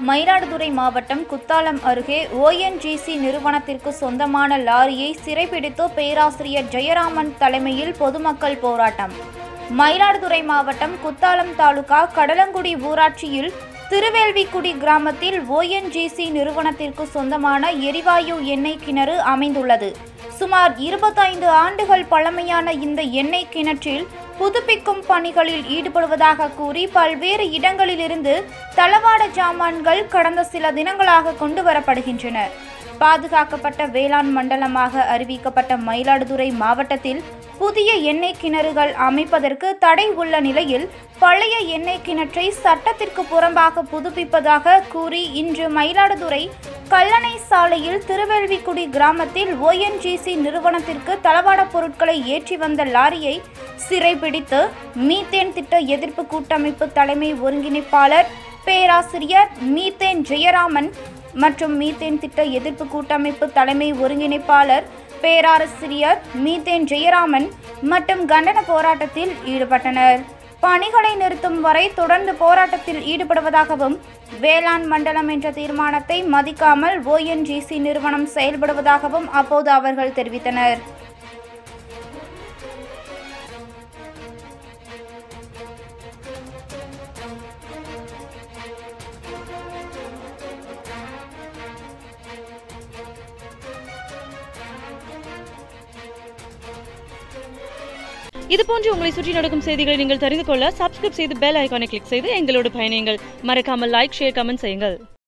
மயிலாடுதுறை மாவட்டம் குத்தாலம் அருகே ஓஎன்ஜிசி நிறுவனத்திற்கு சொந்தமான லாரியை சிறைபிடித்து பேராசிரியர் ஜெயராமன் தலைமையில் பொதுமக்கள் போராட்டம் மயிலாடுதுறை மாவட்டம் குத்தாலம் தாலுகா கடலங்குடி ஊராட்சியில் திருவேல்விக்குடி கிராமத்தில் ஓஎன்ஜிசி நிறுவனத்திற்கு சொந்தமான எரிவாயு எண்ணெய் கிணறு அமைந்துள்ளது சுமார் இருபத்தைந்து ஆண்டுகள் பழமையான இந்த எண்ணெய் கிணற்றில் புதுப்பிக்கும் பணிகளில் ஈடுபடுவதாக கூறி பல்வேறு இடங்களிலிருந்து தளவாட ஜாமான்கள் கடந்த சில தினங்களாக கொண்டு வரப்படுகின்றன பாதுகாக்கப்பட்ட வேளாண் மண்டலமாக அறிவிக்கப்பட்ட மயிலாடுதுறை மாவட்டத்தில் புதிய எண்ணெய் கிணறுகள் அமைப்பதற்கு தடை உள்ள நிலையில் பழைய எண்ணெய் கிணற்றை சட்டத்திற்கு புறம்பாக புதுப்பிப்பதாக கூறி இன்று மயிலாடுதுறை கல்லணை சாலையில் திருவேல்விக்குடி கிராமத்தில் ஓஎன்ஜிசி நிறுவனத்திற்கு தளவாட பொருட்களை ஏற்றி வந்த லாரியை சிறைபிடித்து மீத்தேன் திட்ட எதிர்ப்பு கூட்டமைப்பு தலைமை ஒருங்கிணைப்பாளர் பேராசிரியர் மீத்தேன் ஜெயராமன் மற்றும் மீத்தேன் திட்ட எதிர்ப்பு கூட்டமைப்பு தலைமை ஒருங்கிணைப்பாளர் பேராசிரியர் மீத்தேன் ஜெயராமன் மற்றும் கண்டன போராட்டத்தில் ஈடுபட்டனர் பணிகளை நிறுத்தும் வரை தொடர்ந்து போராட்டத்தில் ஈடுபடுவதாகவும் வேளாண் மண்டலம் என்ற தீர்மானத்தை மதிக்காமல் ஓஎன்ஜிசி நிறுவனம் செயல்படுவதாகவும் அப்போது அவர்கள் தெரிவித்தனர் இது போன்று உங்களை சுற்றி நடக்கும் செய்திகளை நீங்கள் தெரிந்து கொள்ள சப்ஸ்கிரைப் செய்து பெல் ஐகானை கிளிக் செய்து எங்களோடு பயணியுங்கள் மறக்காமல் லைக் ஷேர் கமெண்ட் செய்யுங்கள்